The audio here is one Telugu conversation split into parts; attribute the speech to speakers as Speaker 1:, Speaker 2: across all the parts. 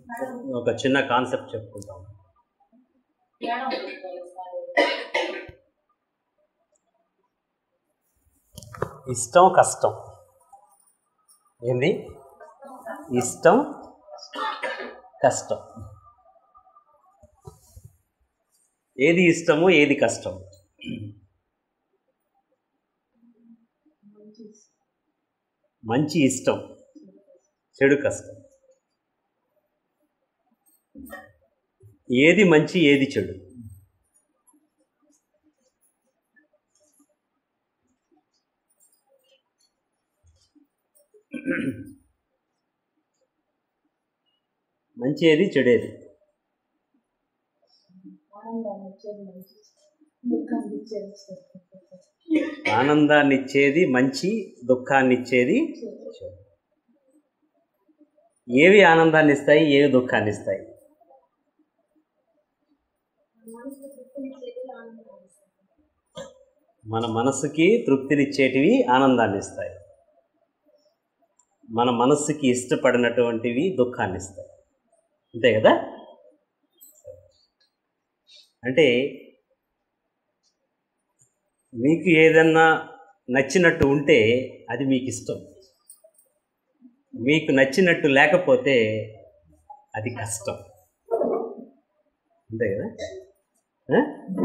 Speaker 1: ఒక చిన్న కాన్సెప్ట్ చెప్పుకుంటాం ఇష్టం కష్టం ఏంది ఇష్టం కష్టం ఏది ఇష్టము ఏది కష్టం మంచి ఇష్టం చెడు కష్టం ఏది మంచి ఏది చెడు మంచి ఏది చెడేది ఆనందాన్ని ఇచ్చేది మంచి దుఃఖాన్ని ఇచ్చేది చెడు ఏవి ఆనందాన్ని ఇస్తాయి ఏవి దుఃఖాన్ని ఇస్తాయి మన మనసుకి తృప్తినిచ్చేటివి ఆనందాన్ని ఇస్తాయి మన మనస్సుకి ఇష్టపడినటువంటివి దుఃఖాన్ని ఇస్తాయి అంతే కదా అంటే మీకు ఏదన్నా నచ్చినట్టు ఉంటే అది మీకు ఇష్టం మీకు నచ్చినట్టు లేకపోతే అది కష్టం అంతే కదా ఆ?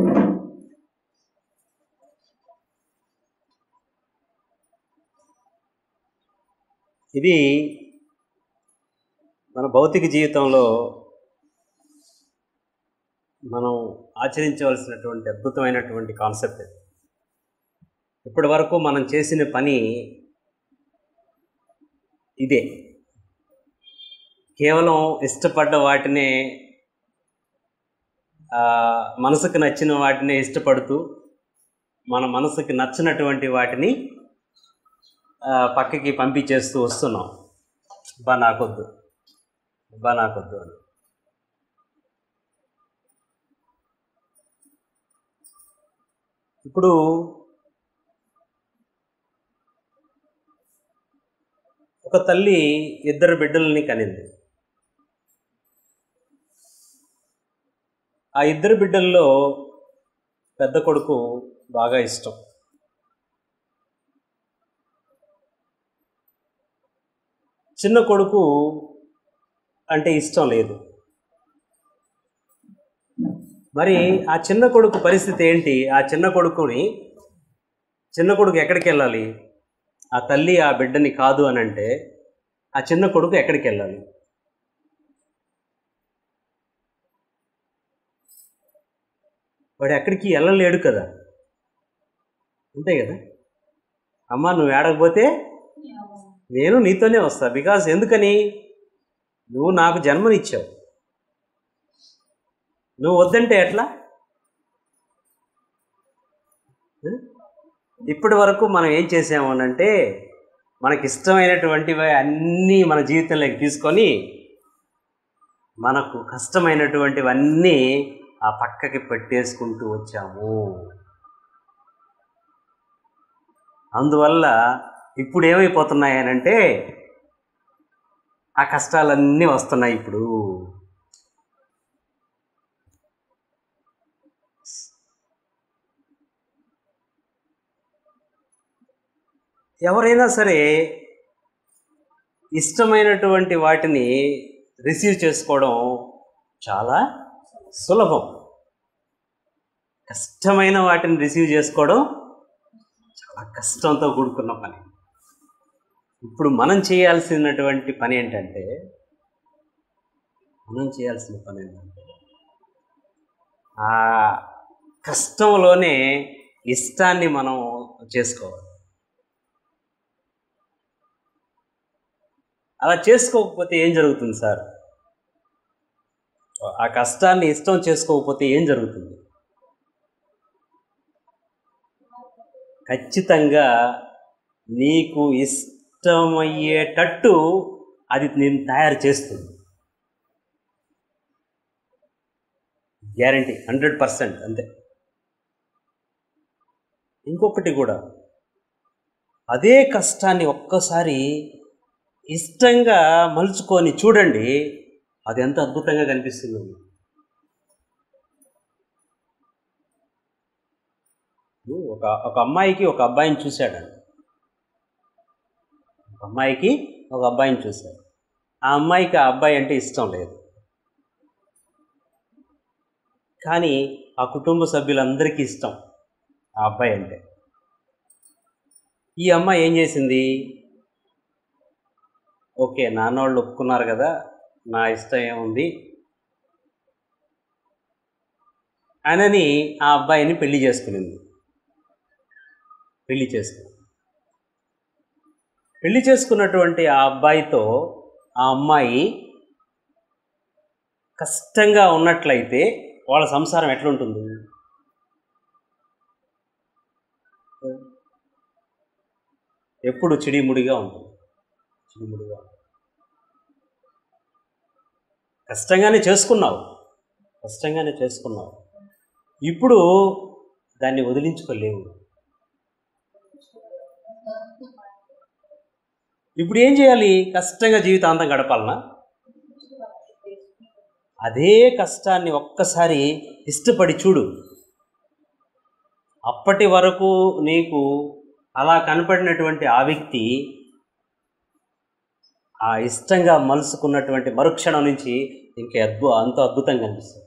Speaker 1: ఇది మన భౌతిక జీవితంలో మనం ఆచరించవలసినటువంటి అద్భుతమైనటువంటి కాన్సెప్ట్ ఇది ఇప్పటి వరకు మనం చేసిన పని ఇదే కేవలం ఇష్టపడ్డ వాటినే ఆ, మనసుకు నచ్చిన వాటినే ఇష్టపడుతూ మన మనసుకి నచ్చినటువంటి వాటిని ఆ, పక్కకి పంపించేస్తూ వస్తున్నాం బా నాకొద్దు బా నాకొద్దు అని ఇప్పుడు ఒక తల్లి ఇద్దరు బిడ్డలని కనింది ఆ ఇద్దరు బిడ్డల్లో పెద్ద కొడుకు బాగా ఇష్టం చిన్న కొడుకు అంటే ఇష్టం లేదు మరి ఆ చిన్న కొడుకు పరిస్థితి ఏంటి ఆ చిన్న కొడుకుని చిన్న కొడుకు ఎక్కడికి వెళ్ళాలి ఆ తల్లి ఆ బిడ్డని కాదు అని అంటే ఆ చిన్న కొడుకు ఎక్కడికి వెళ్ళాలి వాడు ఎక్కడికి వెళ్ళలేడు కదా అంతే కదా అమ్మ నువ్వు ఏడకపోతే నేను నీతోనే వస్తా బికాజ్ ఎందుకని నువ్వు నాకు జన్మనిచ్చావు నువ్వు వద్దంటే ఎట్లా ఆ? ఇప్పటి వరకు మనం ఏం చేసాము అంటే మనకి ఇష్టమైనటువంటివి అన్నీ మన జీవితంలోకి తీసుకొని మనకు కష్టమైనటువంటివన్నీ ఆ పక్కకి పెట్టేసుకుంటూ వచ్చాము అందువల్ల ఇప్పుడు ఏమైపోతున్నాయి అని అంటే ఆ కష్టాలన్నీ వస్తున్నాయి ఇప్పుడు ఎవరైనా సరే ఇష్టమైనటువంటి వాటిని రిసీవ్ చేసుకోవడం చాలా సులభం కష్టమైన వాటిని రిసీవ్ చేసుకోవడం చాలా కష్టంతో కూడుకున్న పని ఇప్పుడు మనం చేయాల్సినటువంటి పని ఏంటంటే మనం చేయాల్సిన పని ఏంటంటే ఆ కష్టంలోనే ఇష్టాన్ని మనం చేసుకోవాలి అలా చేసుకోకపోతే ఏం జరుగుతుంది సార్ ఆ కష్టాన్ని ఇష్టం చేసుకోకపోతే ఏం జరుగుతుంది ఖచ్చితంగా నీకు ఇష్టమయ్యేటట్టు అది నేను తయారు చేస్తుంది గ్యారంటీ హండ్రెడ్ పర్సెంట్ అంతే ఇంకొకటి కూడా అదే కష్టాన్ని ఒక్కసారి ఇష్టంగా మలుచుకొని చూడండి అది ఎంత అద్భుతంగా కనిపిస్తుంది ఒక ఒక అమ్మాయికి ఒక అబ్బాయిని చూశాడండి ఒక అమ్మాయికి ఒక అబ్బాయిని చూశాడు ఆ అమ్మాయికి ఆ అబ్బాయి అంటే ఇష్టం లేదు కానీ ఆ కుటుంబ సభ్యులందరికీ ఇష్టం ఆ అబ్బాయి అంటే ఈ అమ్మాయి ఏం చేసింది ఓకే నాన్నోళ్ళు ఒప్పుకున్నారు కదా నా ఇష్టం ఏముంది అనని ఆ అబ్బాయిని పెళ్లి చేసుకునింది పెళ్లి చేసుకుంది పెళ్లి చేసుకున్నటువంటి ఆ అబ్బాయితో ఆ అమ్మాయి కష్టంగా ఉన్నట్లయితే వాళ్ళ సంసారం ఎట్లుంటుంది ఎప్పుడు చిడిముడిగా ఉంటుంది చిడిముడిగా ఉంటుంది. కష్టంగానే చేసుకున్నావు కష్టంగానే చేసుకున్నావు ఇప్పుడు దాన్ని వదిలించుకోలేవు ఇప్పుడు ఏం చేయాలి కష్టంగా జీవితాంతం గడపాలనా అదే కష్టాన్ని ఒక్కసారి ఇష్టపడి చూడు అప్పటి వరకు నీకు అలా కనపడినటువంటి ఆ వ్యక్తి ఆ ఇష్టంగా మలుసుకున్నటువంటి మరుక్షణం నుంచి ఇంక అద్భు అంత అద్భుతంగా కనిపిస్తుంది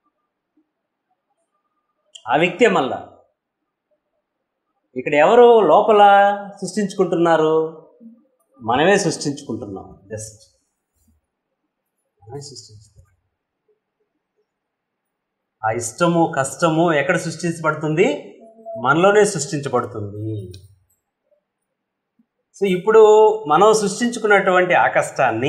Speaker 1: ఆ వ్యక్తే మళ్ళా ఇక్కడ ఎవరు లోపల సృష్టించుకుంటున్నారు మనమే సృష్టించుకుంటున్నాం జస్ట్ మనమే సృష్టించుకుంటున్నాం ఆ ఇష్టము కష్టము ఎక్కడ సృష్టించబడుతుంది మనలోనే సృష్టించబడుతుంది సో ఇప్పుడు మనం సృష్టించుకున్నటువంటి ఆ కష్టాన్ని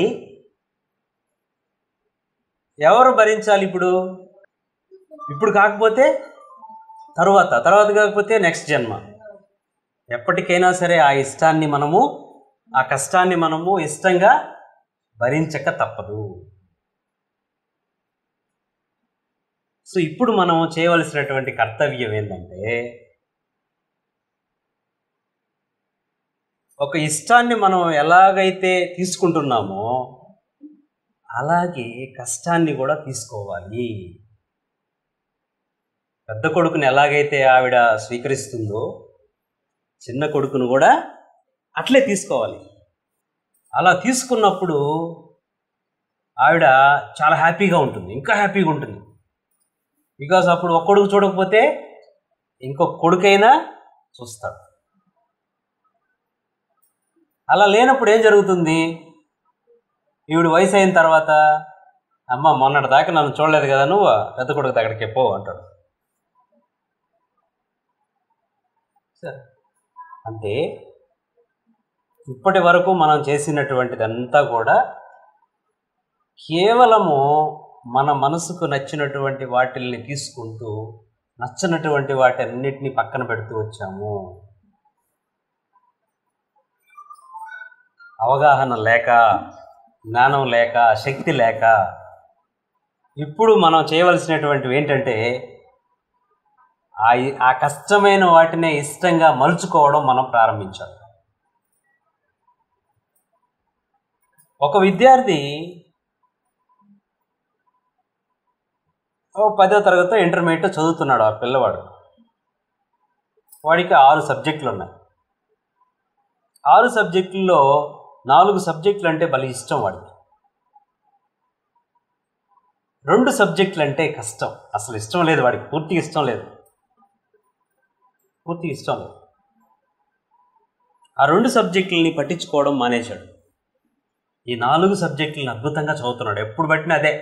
Speaker 1: ఎవరు భరించాలి ఇప్పుడు ఇప్పుడు కాకపోతే తరువాత తర్వాత కాకపోతే నెక్స్ట్ జన్మ ఎప్పటికైనా సరే ఆ ఇష్టాన్ని మనము ఆ కష్టాన్ని మనము ఇష్టంగా భరించక తప్పదు సో ఇప్పుడు మనం చేయవలసినటువంటి కర్తవ్యం ఏంటంటే ఒక ఇష్టాన్ని మనం ఎలాగైతే తీసుకుంటున్నామో అలాగే కష్టాన్ని కూడా తీసుకోవాలి పెద్ద కొడుకుని ఎలాగైతే ఆవిడ స్వీకరిస్తుందో చిన్న కొడుకును కూడా అట్లే తీసుకోవాలి అలా తీసుకున్నప్పుడు ఆవిడ చాలా హ్యాపీగా ఉంటుంది ఇంకా హ్యాపీగా ఉంటుంది బికాస్ అప్పుడు ఒక కొడుకు చూడకపోతే ఇంకొక కొడుకైనా చూస్తాడు అలా లేనప్పుడు ఏం జరుగుతుంది ఈవిడ వయసు అయిన తర్వాత అమ్మ మొన్నటి దాకా నన్ను చూడలేదు కదా నువ్వు పెద్ద కొడుకు దగ్గరికి పో అంటాడు సరే అంటే ఇప్పటి వరకు మనం చేసినటువంటిదంతా కూడా కేవలము మన మనసుకు నచ్చినటువంటి వాటిల్ని తీసుకుంటూ నచ్చనటువంటి వాటి అన్నిటినీ పక్కన పెడుతూ వచ్చాము అవగాహన లేక జ్ఞానం లేక శక్తి లేక ఇప్పుడు మనం చేయవలసినటువంటివి ఏంటంటే ఆ ఆ కష్టమైన వాటినే ఇష్టంగా మలుచుకోవడం మనం ప్రారంభించాలి ఒక విద్యార్థి ఓ పదో తరగతి ఇంటర్మీడియట్ చదువుతున్నాడు ఆ పిల్లవాడు వాడికి ఆరు సబ్జెక్టులు ఉన్నాయి ఆరు సబ్జెక్టుల్లో నాలుగు సబ్జెక్టులు అంటే భలే ఇష్టం వాడికి రెండు సబ్జెక్టులు అంటే కష్టం అసలు ఇష్టం లేదు వాడికి పూర్తిగా ఇష్టం లేదు పూర్తిగా ఇష్టం లేదు ఆ రెండు సబ్జెక్టులని పట్టించుకోవడం మానేశాడు ఈ నాలుగు సబ్జెక్టులను అద్భుతంగా చదువుతున్నాడు ఎప్పుడు పట్టినా అదే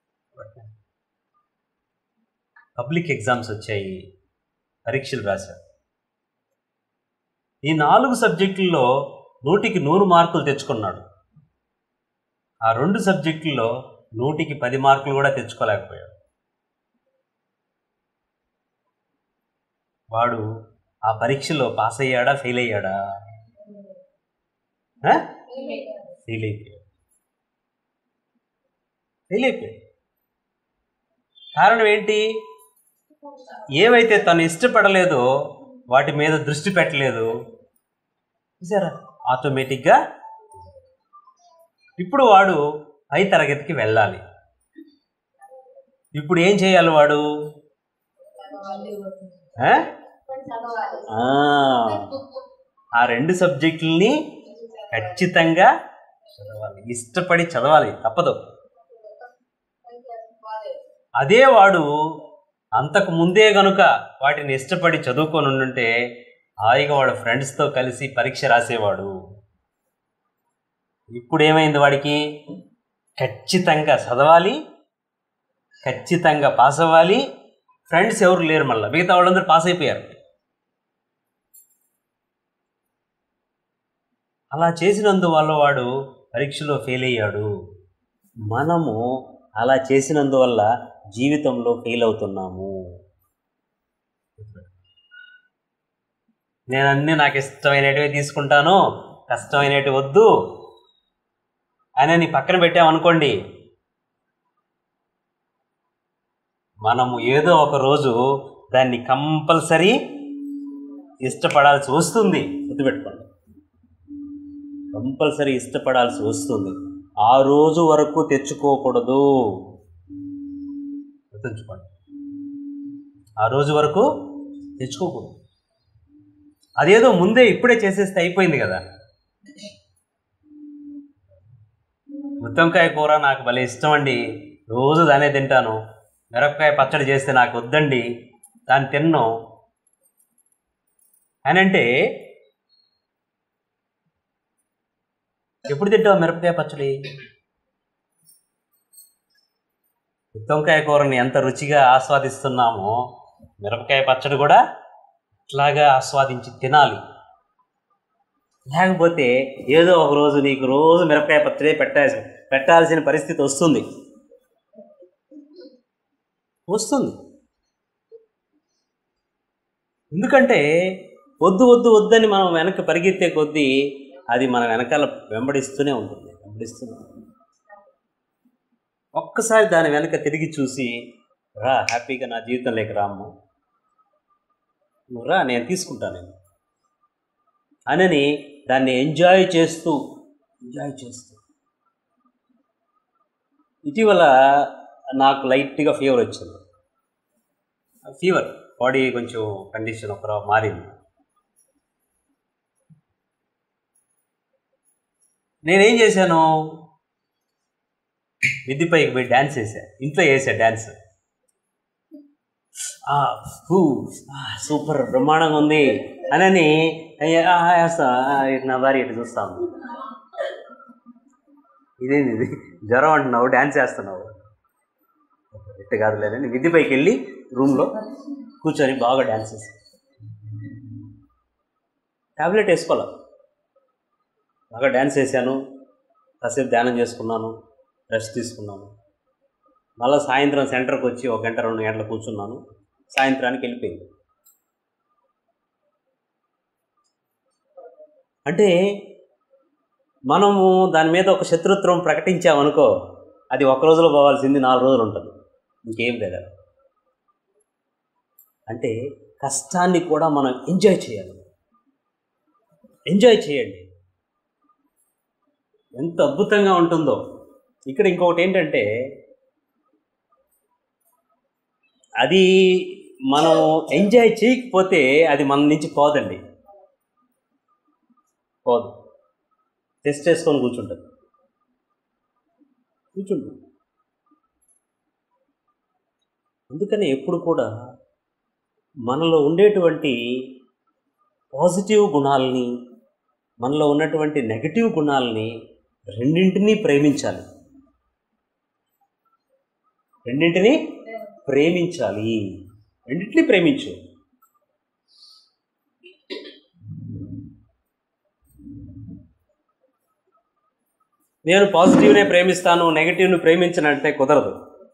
Speaker 1: పబ్లిక్ ఎగ్జామ్స్ వచ్చాయి పరీక్షలు రాశాడు ఈ నాలుగు సబ్జెక్టుల్లో నూటికి నూరు మార్కులు తెచ్చుకున్నాడు ఆ రెండు సబ్జెక్టుల్లో నూటికి పది మార్కులు కూడా తెచ్చుకోలేకపోయాడు వాడు ఆ పరీక్షలో పాస్ అయ్యాడా ఫెయిల్ అయ్యాడా ఆ? ఫెయిల్ అయిపోయాడు ఫెయిల్ అయిపోయాడు కారణం ఏంటి ఏవైతే తను ఇష్టపడలేదో వాటి మీద దృష్టి పెట్టలేదు చూసారా ఆటోమేటిక్గా ఇప్పుడు వాడు పై తరగతికి వెళ్ళాలి ఇప్పుడు ఏం చేయాలి వాడు ఆ? ఆ, ఆ రెండు సబ్జెక్టుల్ని ఖచ్చితంగా చదవాలి ఇష్టపడి చదవాలి తప్పదు అదే వాడు అంతకు ముందే గనుక వాటిని ఇష్టపడి చదువుకొని ఉండుంటే హాయిగా వాడు ఫ్రెండ్స్తో కలిసి పరీక్ష రాసేవాడు ఇప్పుడు ఏమైంది వాడికి ఖచ్చితంగా చదవాలి ఖచ్చితంగా పాస్ అవ్వాలి ఫ్రెండ్స్ ఎవరు లేరు మళ్ళీ మిగతా వాళ్ళందరూ పాస్ అయిపోయారు అలా చేసినందువల్ల వాడు పరీక్షలో ఫెయిల్ అయ్యాడు మనము అలా చేసినందువల్ల జీవితంలో ఫెయిల్ అవుతున్నాము నేను అన్నీ నాకు ఇష్టమైనటివి తీసుకుంటాను కష్టమైనవి వద్దు అని నీ పక్కన పెట్టామనుకోండి మనము ఏదో ఒక రోజు దాన్ని కంపల్సరీ ఇష్టపడాల్సి వస్తుంది గుర్తుపెట్టుకోండి కంపల్సరీ ఇష్టపడాల్సి వస్తుంది ఆ రోజు వరకు తెచ్చుకోకూడదు గుర్తుంచుకోండి ఆ రోజు వరకు తెచ్చుకోకూడదు అదేదో ముందే ఇప్పుడే చేసేస్తే అయిపోయింది కదా గుత్తొంకాయ కూర నాకు భలే ఇష్టం అండి రోజు దానే తింటాను మిరపకాయ పచ్చడి చేస్తే నాకు వద్దండి దాన్ని తిన్ను అని అంటే ఎప్పుడు తింటావు మిరపకాయ పచ్చడి గుత్తొంకాయ కూరని ఎంత రుచిగా ఆస్వాదిస్తున్నామో మిరపకాయ పచ్చడి కూడా అట్లాగా ఆస్వాదించి తినాలి లేకపోతే ఏదో ఒక రోజు నీకు రోజు మిరపకాయ పచ్చడి పెట్టాల్సి పెట్టాల్సిన పరిస్థితి వస్తుంది వస్తుంది ఎందుకంటే వద్దు వద్దు వద్దని మనం వెనక్కి పరిగెత్తే కొద్దీ అది మన వెనకాల వెంబడిస్తూనే ఉంటుంది వెంబడిస్తూనే ఉంటుంది ఒక్కసారి దాని వెనక తిరిగి చూసి రా హ్యాపీగా నా జీవితంలోకి రామ్ము నువ్వు రా నేను తీసుకుంటాను నేను అనని దాన్ని ఎంజాయ్ చేస్తూ ఎంజాయ్ చేస్తూ ఇటీవల నాకు లైట్గా ఫీవర్ వచ్చింది ఫీవర్ బాడీ కొంచెం కండిషన్ ఒక మారింది నేనేం చేశాను మిద్దిపైకి పోయి డ్యాన్స్ వేసా ఇంట్లో వేసా డ్యాన్స్ ఆ, హూ, ఆ, సూపర్ బ్రహ్మాండంగా ఉంది అనని అయ్య, ఆ, వేస్తా ఆ, ఇటు నా భార్య ఇటు చూస్తా ఉంది ఇదేంది ఇది జ్వరం అంటున్నావు డ్యాన్స్ వేస్తున్నావు ఇట్ట కాదు లేదని విద్యపైకి వెళ్ళి రూమ్లో కూర్చొని బాగా డ్యాన్స్ చేసి ట్యాబ్లెట్ వేసుకోవాలి బాగా డ్యాన్స్ వేసాను కాసేపు ధ్యానం చేసుకున్నాను రెస్ట్ తీసుకున్నాను మళ్ళీ సాయంత్రం సెంటర్కి వచ్చి ఒక గంట రెండు గంటలు కూర్చున్నాను సాయంత్రానికి వెళ్ళిపోయింది అంటే మనము దాని మీద ఒక శత్రుత్వం ప్రకటించామనుకో అది ఒక రోజులో పోవాల్సింది నాలుగు రోజులు ఉంటుంది ఇంకేం లేదు అంటే కష్టాన్ని కూడా మనం ఎంజాయ్ చేయాలి ఎంజాయ్ చేయండి ఎంత అద్భుతంగా ఉంటుందో ఇక్కడ ఇంకొకటి ఏంటంటే అది మనం ఎంజాయ్ చేయకపోతే అది మన నుంచి పోదండి పోదు టెస్ట్ చేసుకొని కూర్చుంటుంది కూర్చుంటుంది అందుకని ఎప్పుడు కూడా మనలో ఉండేటువంటి పాజిటివ్ గుణాలని మనలో ఉన్నటువంటి నెగటివ్ గుణాలని రెండింటినీ ప్రేమించాలి రెండింటినీ ప్రేమించాలి రెండింటినీ ప్రేమించు నేను పాజిటివ్నే ప్రేమిస్తాను నెగిటివ్ని ప్రేమించనంటే కుదరదు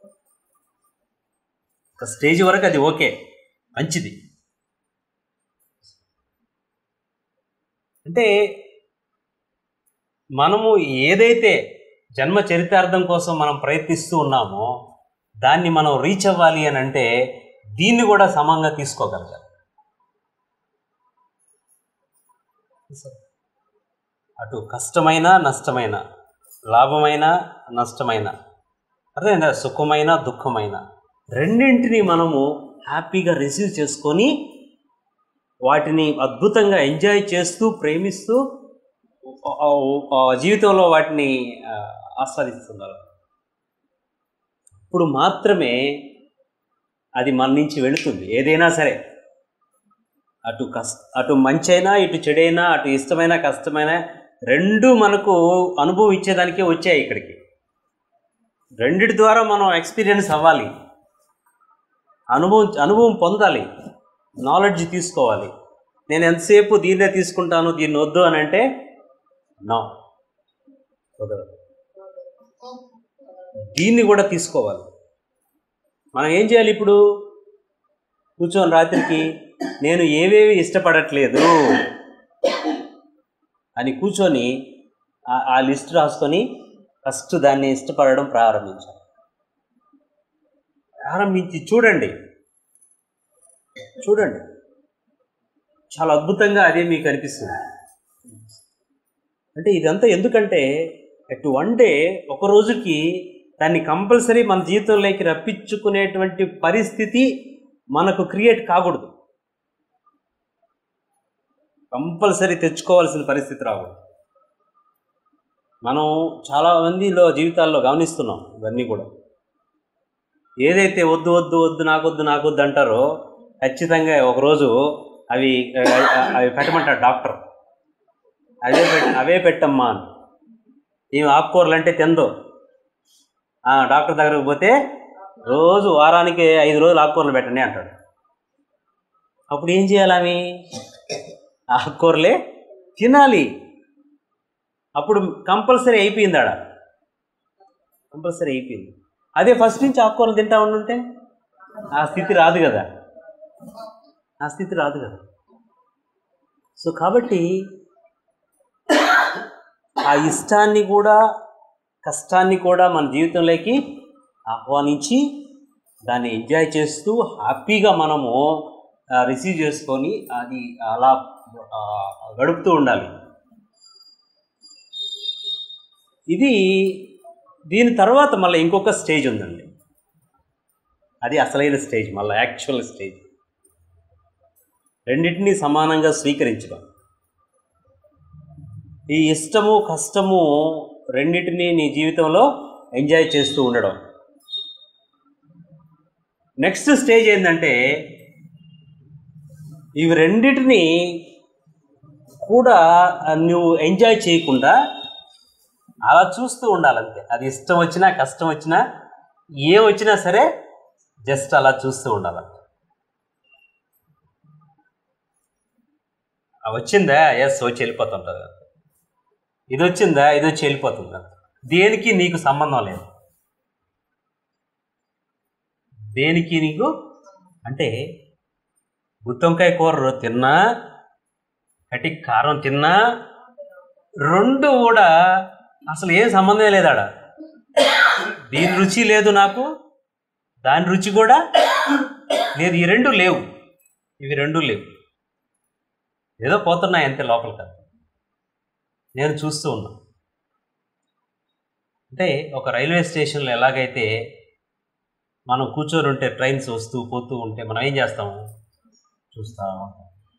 Speaker 1: ఒక స్టేజ్ వరకు అది ఓకే మంచిది అంటే మనము ఏదైతే జన్మ చరితార్థం కోసం మనం ప్రయత్నిస్తూ ఉన్నామో దాన్ని మనం రీచ్ అవ్వాలి అని అంటే దీన్ని కూడా సమంగా తీసుకోగలగాలి అటు కష్టమైన నష్టమైన లాభమైన నష్టమైన అర్థమైందా సుఖమైన దుఃఖమైన రెండింటిని మనము హ్యాపీగా రిసీవ్ చేసుకొని వాటిని అద్భుతంగా ఎంజాయ్ చేస్తూ ప్రేమిస్తూ ఆ- ఆ- ఆ జీవితంలో వాటిని ఆ, ఆస్వాదిస్తున్నారు ఇప్పుడు మాత్రమే అది మన నుంచి వెళుతుంది ఏదైనా సరే అటు కష్ట అటు మంచైనా ఇటు చెడైనా అటు ఇష్టమైన కష్టమైన రెండు మనకు అనుభవం ఇచ్చేదానికే వచ్చాయి ఇక్కడికి రెండిటి ద్వారా మనం ఎక్స్పీరియన్స్ అవ్వాలి అనుభవం అనుభవం పొందాలి నాలెడ్జ్ తీసుకోవాలి నేను ఎంతసేపు దీన్నే తీసుకుంటాను దీన్ని వద్దు అని అంటే నో కుదరదు దీన్ని కూడా తీసుకోవాలి మనం ఏం చేయాలి ఇప్పుడు కూర్చొని రాత్రికి నేను ఏవేవి ఇష్టపడట్లేదు అని కూర్చొని ఆ- ఆ లిస్ట్ రాసుకొని ఫస్ట్ దాన్ని ఇష్టపడడం ప్రారంభించాలి ప్రారంభించి చూడండి చూడండి చాలా అద్భుతంగా అదే మీకు అనిపిస్తుంది అంటే ఇదంతా ఎందుకంటే అటు వన్ డే ఒక రోజుకి దాన్ని కంపల్సరీ మన జీవితంలోకి రప్పించుకునేటువంటి పరిస్థితి మనకు క్రియేట్ కాకూడదు కంపల్సరీ తెచ్చుకోవాల్సిన పరిస్థితి రాకూడదు మనం చాలా మందిలో జీవితాల్లో గమనిస్తున్నాం ఇవన్నీ కూడా ఏదైతే వద్దు వద్దు వద్దు నాకొద్దు నాకొద్దు అంటారో ఖచ్చితంగా ఒకరోజు అవి అవి పెట్టమంటాడు డాక్టర్ అవే పెట్ అవే పెట్టమ్మా అని ఈమె ఆకుకూరలు అంటే తిందో ఆ, డాక్టర్ దగ్గరకు పోతే రోజు వారానికి ఐదు రోజులు ఆకుకూరలు పెట్టండి అంటాడు అప్పుడు ఏం చేయాలి ఆమె ఆకుకూరలే తినాలి అప్పుడు కంపల్సరీ అయిపోయింది ఆడ కంపల్సరీ అయిపోయింది అదే ఫస్ట్ నుంచి ఆకుకూరలు తింటా ఉండుంటే ఆ స్థితి రాదు కదా ఆ స్థితి రాదు కదా సో కాబట్టి ఆ ఇష్టాన్ని కూడా కష్టాన్ని కూడా మన జీవితంలోకి ఆహ్వానించి దాన్ని ఎంజాయ్ చేస్తూ హ్యాపీగా మనము రిసీవ్ చేసుకొని అది అలా ఆ, గడుపుతూ ఉండాలి ఇది దీని తర్వాత మళ్ళీ ఇంకొక స్టేజ్ ఉందండి అది అసలైన స్టేజ్ మళ్ళీ యాక్చువల్ స్టేజ్ రెండింటినీ సమానంగా స్వీకరించడం ఈ ఇష్టము కష్టము రెండింటినీ నీ జీవితంలో ఎంజాయ్ చేస్తూ ఉండడం నెక్స్ట్ స్టేజ్ ఏంటంటే ఇవి రెండింటిని కూడా నువ్వు ఎంజాయ్ చేయకుండా అలా చూస్తూ ఉండాలంతే అది ఇష్టం వచ్చినా కష్టం వచ్చినా ఏ వచ్చినా సరే జస్ట్ అలా చూస్తూ ఉండాలి ఆ వచ్చిందా ఎస్ వచ్చి వెళ్ళిపోతుంటుంది ఇది వచ్చిందా ఇది వచ్చి వెళ్ళిపోతుంది దేనికి నీకు సంబంధం లేదు దేనికి నీకు అంటే గుత్తొంకాయ కూర తిన్నా కటి కారం తిన్నా రెండు కూడా అసలు ఏం సంబంధం లేదు ఆడ దీని రుచి లేదు నాకు దాని రుచి కూడా లేదు ఈ రెండు లేవు ఇవి రెండు లేవు ఏదో పోతున్నాయి అంతే లోపల కదా నేను చూస్తూ ఉన్నా అంటే ఒక రైల్వే స్టేషన్లో ఎలాగైతే మనం కూర్చొని ఉంటే ట్రైన్స్ వస్తూ పోతూ ఉంటే మనం ఏం చేస్తాము చూస్తా ఉంటాం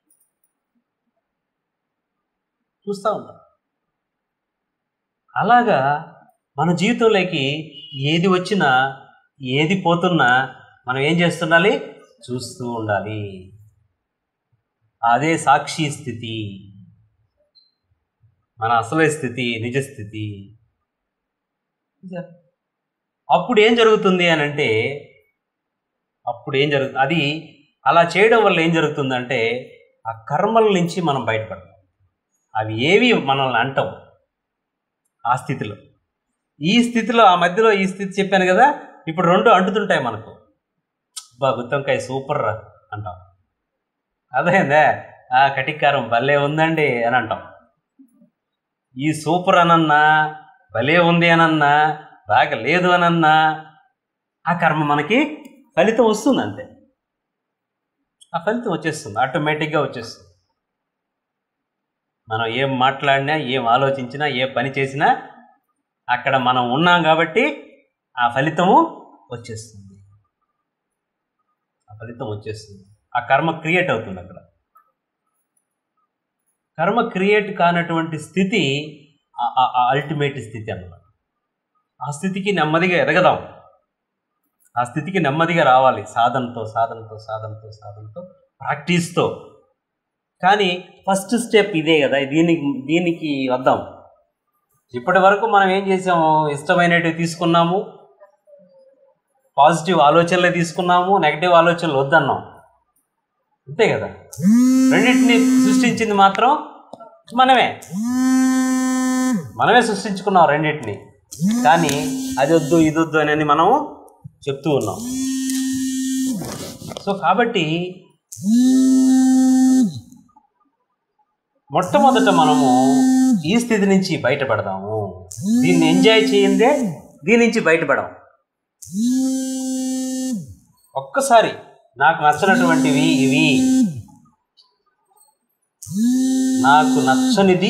Speaker 1: చూస్తూ ఉంటాం అలాగా మన జీవితంలోకి ఏది వచ్చినా ఏది పోతున్నా మనం ఏం చేస్తుండాలి చూస్తూ ఉండాలి అదే సాక్షి స్థితి మన అసలే స్థితి నిజ స్థితి అప్పుడు ఏం జరుగుతుంది అని అంటే అప్పుడు ఏం జరుగుతుంది అది అలా చేయడం వల్ల ఏం జరుగుతుందంటే ఆ కర్మల నుంచి మనం బయటపడతాం అవి ఏవి మనల్ని అంటాం ఆ స్థితిలో ఈ స్థితిలో ఆ మధ్యలో ఈ స్థితి చెప్పాను కదా ఇప్పుడు రెండు అంటుతుంటాయి మనకు బా గుత్తంకాయ సూపర్ రా అంటాం అదేందే ఆ కటికారం భలే ఉందండి అని అంటాం ఈ సూపర్ అనన్నా భలే ఉంది అనన్నా బాగా లేదు అనన్నా ఆ కర్మ మనకి ఫలితం వస్తుంది అంతే ఆ ఫలితం వచ్చేస్తుంది ఆటోమేటిక్గా వచ్చేస్తుంది మనం ఏం మాట్లాడినా ఏం ఆలోచించినా ఏ పని చేసినా అక్కడ మనం ఉన్నాం కాబట్టి ఆ ఫలితము వచ్చేస్తుంది ఆ ఫలితం వచ్చేస్తుంది ఆ కర్మ క్రియేట్ అవుతుంది అక్కడ కర్మ క్రియేట్ కానటువంటి స్థితి అల్టిమేట్ స్థితి అన్నమాట ఆ స్థితికి నెమ్మదిగా ఎదగదాం ఆ స్థితికి నెమ్మదిగా రావాలి సాధనతో సాధనతో సాధనతో సాధనతో ప్రాక్టీస్తో కానీ ఫస్ట్ స్టెప్ ఇదే కదా దీనికి దీనికి వద్దాం ఇప్పటి వరకు మనం ఏం చేసాము ఇష్టమైనవి తీసుకున్నాము పాజిటివ్ ఆలోచనలే తీసుకున్నాము నెగటివ్ ఆలోచనలు వద్దన్నాం అంతే కదా రెండింటిని సృష్టించింది మాత్రం మనమే మనమే సృష్టించుకున్నాం రెండింటిని కానీ అది వద్దు ఇది వద్దు అని మనం చెప్తూ ఉన్నాం సో కాబట్టి మొట్టమొదట మనము ఈ స్థితి నుంచి బయటపడదాము దీన్ని ఎంజాయ్ చేయందే దీని నుంచి బయటపడాం ఒక్కసారి నాకు నచ్చినటువంటివి ఇవి నాకు నచ్చనిది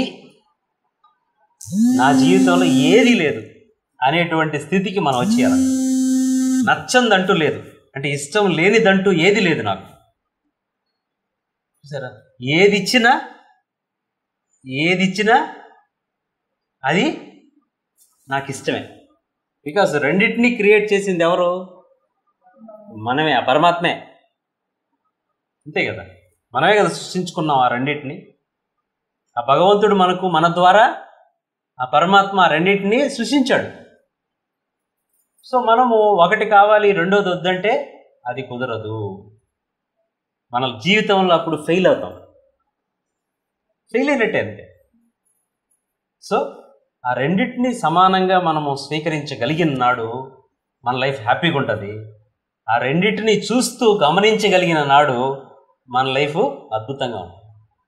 Speaker 1: నా జీవితంలో ఏది లేదు అనేటువంటి స్థితికి మనం వచ్చేయాలి నచ్చందంటూ లేదు అంటే ఇష్టం లేనిదంటూ ఏది లేదు నాకు చూసారా ఏది ఇచ్చినా ఏది ఇచ్చినా అది నాకు ఇష్టమే బికాస్ రెండింటినీ క్రియేట్ చేసింది ఎవరు మనమే ఆ పరమాత్మే అంతే కదా మనమే కదా సృష్టించుకున్నాం ఆ రెండింటిని ఆ భగవంతుడు మనకు మన ద్వారా ఆ పరమాత్మ ఆ రెండింటిని సృష్టించాడు సో మనము ఒకటి కావాలి రెండోది వద్దంటే అది కుదరదు మన జీవితంలో అప్పుడు ఫెయిల్ అవుతాం ఫెయిల్ అయినట్టే అంతే సో ఆ రెండింటిని సమానంగా మనము స్వీకరించగలిగిన నాడు మన లైఫ్ హ్యాపీగా ఉంటుంది ఆ రెండింటిని చూస్తూ గమనించగలిగిన నాడు మన లైఫ్ అద్భుతంగా ఉంటుంది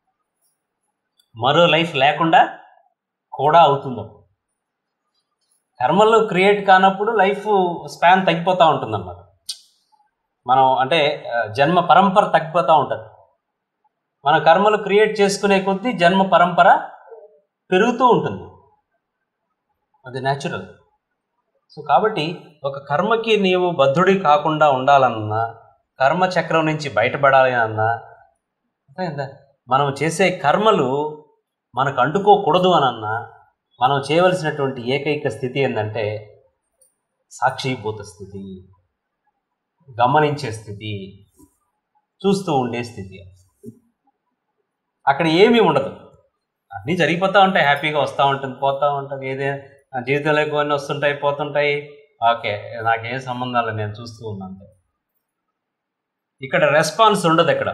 Speaker 1: మరో లైఫ్ లేకుండా కూడా అవుతుంది అప్పుడు. కర్మలు క్రియేట్ కానప్పుడు లైఫ్ స్పాన్ తగ్గిపోతూ ఉంటుంది అన్నమాట మనం అంటే ఆ, జన్మ పరంపర తగ్గిపోతూ ఉంటుంది మన కర్మలు క్రియేట్ చేసుకునే కొద్దీ జన్మ పరంపర పెరుగుతూ ఉంటుంది అది న్యాచురల్ సో కాబట్టి ఒక కర్మకి నీవు బద్ధుడి కాకుండా ఉండాలన్నా కర్మ చక్రం నుంచి బయటపడాలి అన్నా అర్థమైందా? మనం చేసే కర్మలు మనకు అంటుకోకూడదు అని అన్నా మనం చేయవలసినటువంటి ఏకైక స్థితి ఏంటంటే సాక్షిభూత స్థితి గమనించే స్థితి చూస్తూ ఉండే స్థితి అక్కడ ఏమీ ఉండదు అన్నీ జరిగిపోతూ ఉంటాయి హ్యాపీగా వస్తూ ఉంటుంది పోతూ ఉంటుంది ఏదే నా జీవితంలో కొన్ని వస్తుంటాయి పోతుంటాయి ఓకే నాకేం సంబంధం లేదు నేను చూస్తూ ఉన్నాను ఇక్కడ రెస్పాన్స్ ఉండదు ఇక్కడ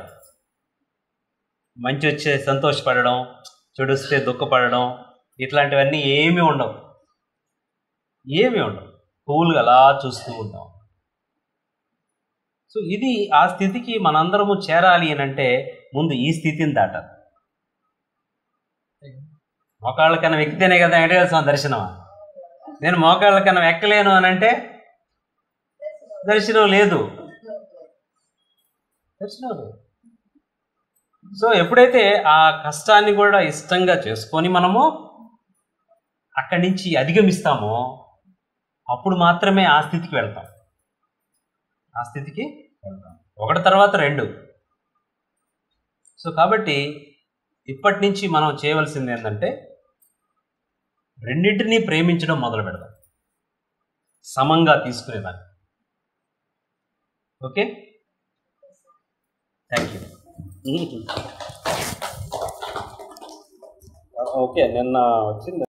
Speaker 1: మంచి వచ్చే సంతోషపడడం చెడుస్తే దుఃఖపడడం ఇట్లాంటివన్నీ ఏమీ ఉండవు ఏమీ ఉండవు కూల్గా అలా చూస్తూ ఉంటాం సో ఇది ఆ స్థితికి మనందరము చేరాలి అని అంటే ముందు ఈ స్థితిని దాటాలి మోకాళ్ళ కన్నా ఎక్కితేనే కదా వెంకటేశ్వర స్వామి దర్శనమా నేను మోకాళ్ళ కన్నా ఎక్కలేను అని అంటే దర్శనం లేదు దర్శనం లేదు సో ఎప్పుడైతే ఆ కష్టాన్ని కూడా ఇష్టంగా చేసుకొని మనము అక్కడి నుంచి అధిగమిస్తామో అప్పుడు మాత్రమే ఆ స్థితికి వెళ్తాం ఆ స్థితికి వెళ్తాం ఒకటి తర్వాత రెండు సో కాబట్టి ఇప్పటి నుంచి మనం చేయవలసింది ఏంటంటే రెండింటినీ ప్రేమించడం మొదలు పెడదాం సమంగా తీసుకునేదాన్ని ఓకే థ్యాంక్ యూ ఓకే నిన్న వచ్చింది